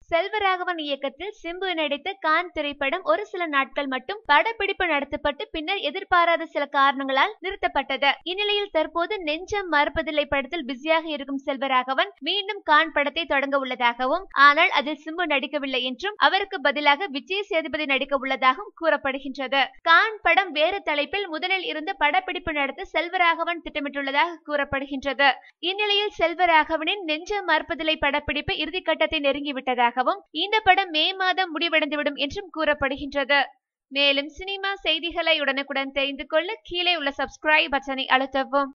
செல்வராகவன் இயக்கத்தில் சிம்பு நடித்த கான் திரைப்படம் ஒரு சில நாட்கள் மட்டும் படப்பிடிப்பு நடத்தப்பட்டு பின்னர் எதிர்பாராத சில காரணங்களால் நிறுத்தப்பட்டது இந்நிலையில் தற்போது நெஞ்சம் மறுப்பதில்லை படத்தில் பிஸியாக இருக்கும் செல்வராகவன் மீண்டும் கான் படத்தை தொடங்க உள்ளதாகவும் ஆனால் அதில் சிம்பு நடிக்கவில்லை என்றும் அவருக்கு பதிலாக விஜய் சேதுபதி நடிக்க உள்ளதாகவும் கூறப்படுகின்றது கான் படம் வேறு தலைப்பில் முதலில் இருந்து படப்பிடிப்பு நடத்த செல்வராகவன் திட்டமிட்டுள்ளதாக கூறப்படுகின்றது இந்நிலையில் செல்வராகவனின் நெஞ்சம் மறுப்பதில்லை படப்பிடிப்பு இறுதிக்கட்டத்தை நெருங்கிவிட்டதாகவும் இந்த படம் மே மாதம் முடிவடைந்துவிடும் என்றும் கூறப்படுகின்றது மேலும் சினிமா செய்திகளை உடனுக்குடன் தெரிந்து கொள்ள கீழே உள்ள சப்ஸ்கிரைப் பட்டனை அழுத்தவும்